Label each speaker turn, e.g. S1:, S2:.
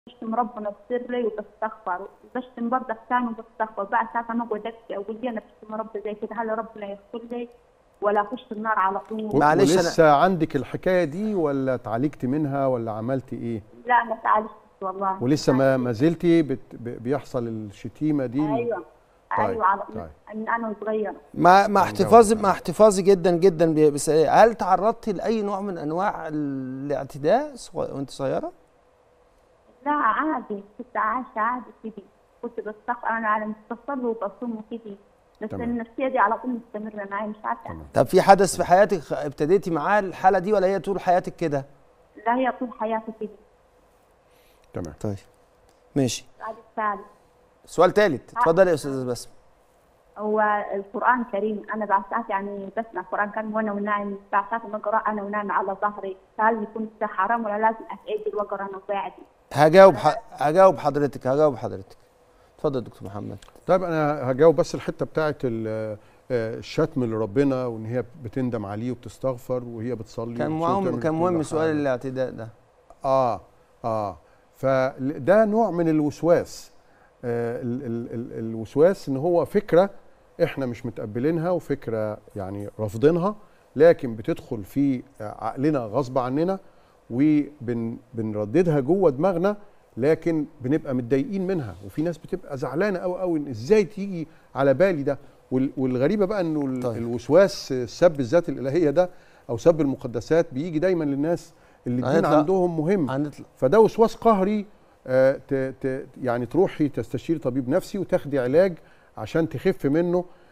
S1: بشتم ربنا بسري وبستغفر بشتم برضه ثاني وبستغفر بعد ساعة ما اقعد ابكي اقول لي انا بشتم ربنا زي كده هل ربنا يغفر لي ولا اخش النار على طول
S2: معلش أنا-
S3: ولسه عندك الحكايه دي ولا اتعالجتي منها ولا عملتي ايه
S1: لا انا تعالجت والله
S3: ولسه ما ما زلتي بت ب- بيحصل الشتيمه دي
S1: ايوه
S3: طيب،
S1: ايوه على
S3: طيب.
S1: من انا صغيره
S2: مع مع احتفاظي مع احتفاظي جدا جدا ب- بس هل تعرضتي لاي نوع من انواع الاعتداء صغ- وانت صغيره؟
S1: لا عادي كنت عايشه عادي كده كنت بستغفر انا على بصلي وبصوم وكده بس
S3: تمام.
S1: النفسيه دي على طول مستمره معايا مش عارفه
S3: تمام.
S2: طب في حدث في حياتك ابتديتي معاه الحاله دي ولا هي طول حياتك كده؟
S1: لا هي طول حياتي كده
S3: تمام
S2: طيب ماشي
S1: بعد الثالث
S2: سؤال ثالث اتفضلي يا استاذه بسمه
S1: هو القرآن الكريم أنا بعد ساعات يعني بسمع القرآن الكريم وأنا ونايم بعد ساعات بقرأ أنا ونايم على ظهري فهل يكون ده حرام ولا لازم أتأجل وأقرأ أنا وقاعدة؟
S2: هجاوب ح... هجاوب حضرتك هجاوب حضرتك اتفضل دكتور محمد
S3: طيب انا هجاوب بس الحته بتاعت ال- آه، الشتم لربنا وان هي بتندم عليه وبتستغفر وهي بتصلي
S2: كان
S3: وبتصوم
S2: مهم
S3: وتعمل
S2: كان
S3: كل
S2: مهم سؤال
S3: حاجة.
S2: الاعتداء ده
S3: اه اه فده نوع من الوسواس آه ال ال ال الوسواس ان هو فكره احنا مش متقبلينها وفكره يعني رافضينها لكن بتدخل في عقلنا غصب عننا وبنرددها جوه دماغنا لكن بنبقى متضايقين منها وفي ناس بتبقى زعلانه قوي قوي ان ازاي تيجي على بالي ده وال- والغريبه بقى انه ال-
S2: طيب.
S3: الوسواس سب الذات الالهيه ده او سب المقدسات بيجي دايما للناس اللي الدين
S2: هنطلع-
S3: عندهم مهم
S2: هنطلع
S3: فده وسواس قهري آه، ت- ت- يعني تروحي تستشير طبيب نفسي وتاخدي علاج عشان تخف منه